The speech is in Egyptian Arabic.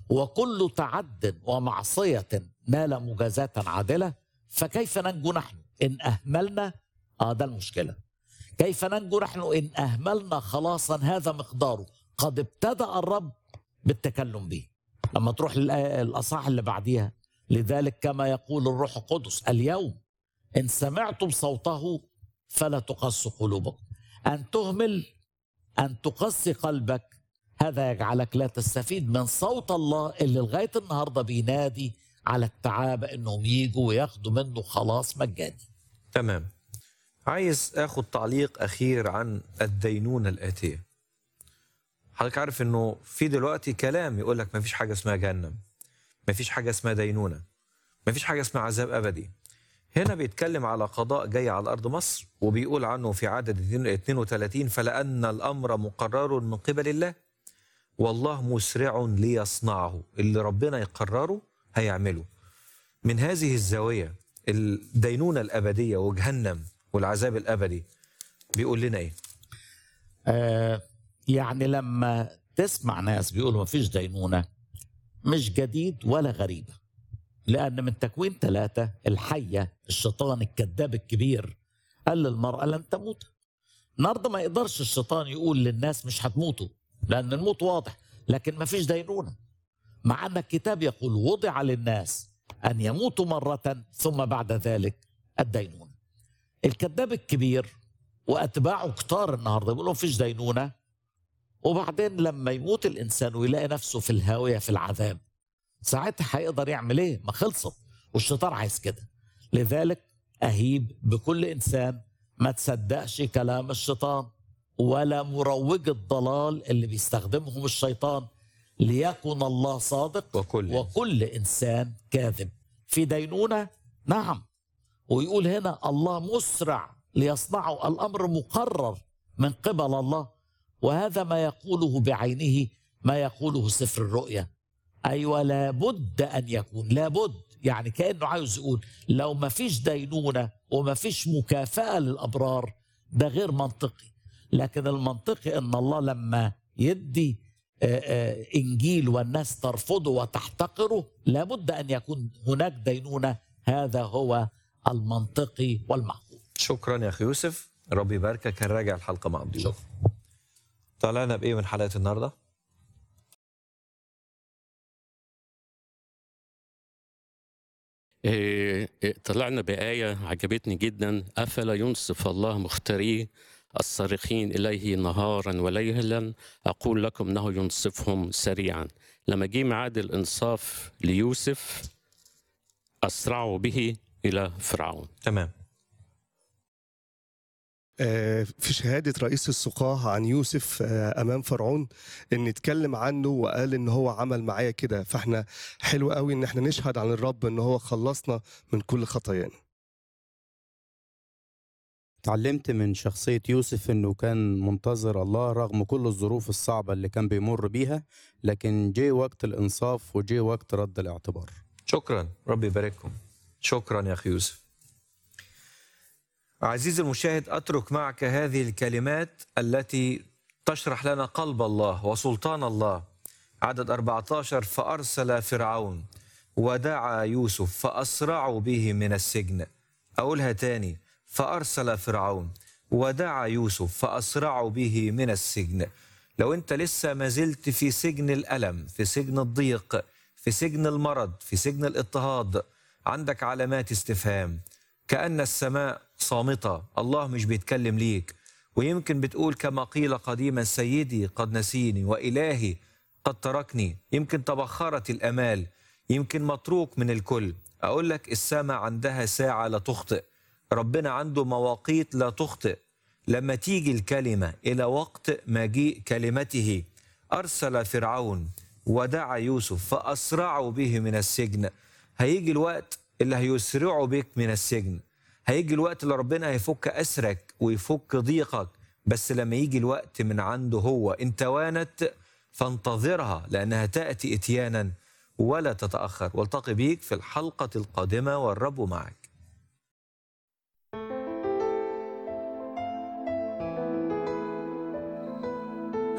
وكل تعد ومعصية نال مجازاة عادلة فكيف ننجو نحن إن أهملنا آه ده المشكلة كيف ننجو نحن إن أهملنا خلاصا هذا مقداره قد ابتدأ الرب بالتكلم به لما تروح للأصحاح اللي بعديها لذلك كما يقول الروح القدس اليوم إن سمعتم صوته فلا تقص قلوبكم أن تهمل أن تقسي قلبك هذا يجعلك لا تستفيد من صوت الله اللي لغاية النهاردة بينادي على التعابة إنهم يجوا وياخدوا منه خلاص مجاني تمام عايز اخد تعليق اخير عن الدينونه الاتيه حضرتك عارف انه في دلوقتي كلام يقول لك ما فيش حاجه اسمها جهنم ما فيش حاجه اسمها دينونه ما فيش حاجه اسمها عذاب ابدي هنا بيتكلم على قضاء جاي على ارض مصر وبيقول عنه في عدد 32 فلان الامر مقرر من قبل الله والله مسرع ليصنعه اللي ربنا يقرره هيعمله من هذه الزاويه الدينونه الابديه وجهنم والعذاب الابدي بيقول لنا ايه آه يعني لما تسمع ناس بيقولوا ما فيش دينونة مش جديد ولا غريب لأن من تكوين ثلاثة الحية الشيطان الكذاب الكبير قال للمرأة لن تموت النهارده ما يقدرش الشيطان يقول للناس مش هتموتوا لأن الموت واضح لكن ما فيش دينونة مع أن الكتاب يقول وضع للناس أن يموتوا مرة ثم بعد ذلك الدينونة الكذاب الكبير وأتباعه كتار النهارده بيقولوا ما فيش دينونة وبعدين لما يموت الانسان ويلاقي نفسه في الهاويه في العذاب ساعتها هيقدر يعمل ايه؟ ما خلصت والشيطان عايز كده لذلك اهيب بكل انسان ما تصدقش كلام الشيطان ولا مروج الضلال اللي بيستخدمهم الشيطان ليكن الله صادق وكل وكل انسان كاذب في دينونه نعم ويقول هنا الله مسرع ليصنعه الامر مقرر من قبل الله وهذا ما يقوله بعينه ما يقوله سفر الرؤيا ايوه لابد ان يكون لابد يعني كانه عاوز يقول لو ما فيش دينونه وما فيش مكافاه للابرار ده غير منطقي لكن المنطقي ان الله لما يدي آه، آه، انجيل والناس ترفضه وتحتقره لابد ان يكون هناك دينونه هذا هو المنطقي والمعقول شكرا يا اخي يوسف ربي يباركك هنراجع الحلقه مع الضيوف شكرا طلعنا بايه من حلقه النهارده إيه، إيه، طلعنا بآية عجبتني جدا أفلا ينصف الله مختاريه الصارخين إليه نهارا وليلا أقول لكم أنه ينصفهم سريعا لما جه ميعاد الإنصاف ليوسف أسرعوا به إلى فرعون تمام آه، في شهادة رئيس السقاة عن يوسف آه، أمام فرعون إن اتكلم عنه وقال إن هو عمل معايا كده فإحنا حلو قوي إن إحنا نشهد عن الرب إن هو خلصنا من كل خطايانا اتعلمت من شخصية يوسف انه كان منتظر الله رغم كل الظروف الصعبة اللي كان بيمر بيها لكن جه وقت الانصاف وجه وقت رد الاعتبار شكرا ربي يبارككم شكرا يا اخي يوسف عزيزي المشاهد اترك معك هذه الكلمات التي تشرح لنا قلب الله وسلطان الله عدد 14 فارسل فرعون ودعا يوسف فاسرعوا به من السجن اقولها تاني فارسل فرعون ودعا يوسف فاسرعوا به من السجن لو انت لسه ما زلت في سجن الالم في سجن الضيق في سجن المرض في سجن الاضطهاد عندك علامات استفهام كأن السماء صامتة الله مش بيتكلم ليك ويمكن بتقول كما قيل قديما سيدي قد نسيني وإلهي قد تركني يمكن تبخرت الأمال يمكن متروك من الكل أقول لك السماء عندها ساعة لا تخطئ ربنا عنده مواقيت لا تخطئ لما تيجي الكلمة إلى وقت مجيء كلمته أرسل فرعون ودعا يوسف فأسرعوا به من السجن هيجي الوقت اللي هيسرعوا بك من السجن هيجي الوقت اللي ربنا هيفك أسرك ويفك ضيقك بس لما يجي الوقت من عنده هو إن توانت فانتظرها لأنها تأتي إتيانا ولا تتأخر والتقي بيك في الحلقة القادمة والرب معك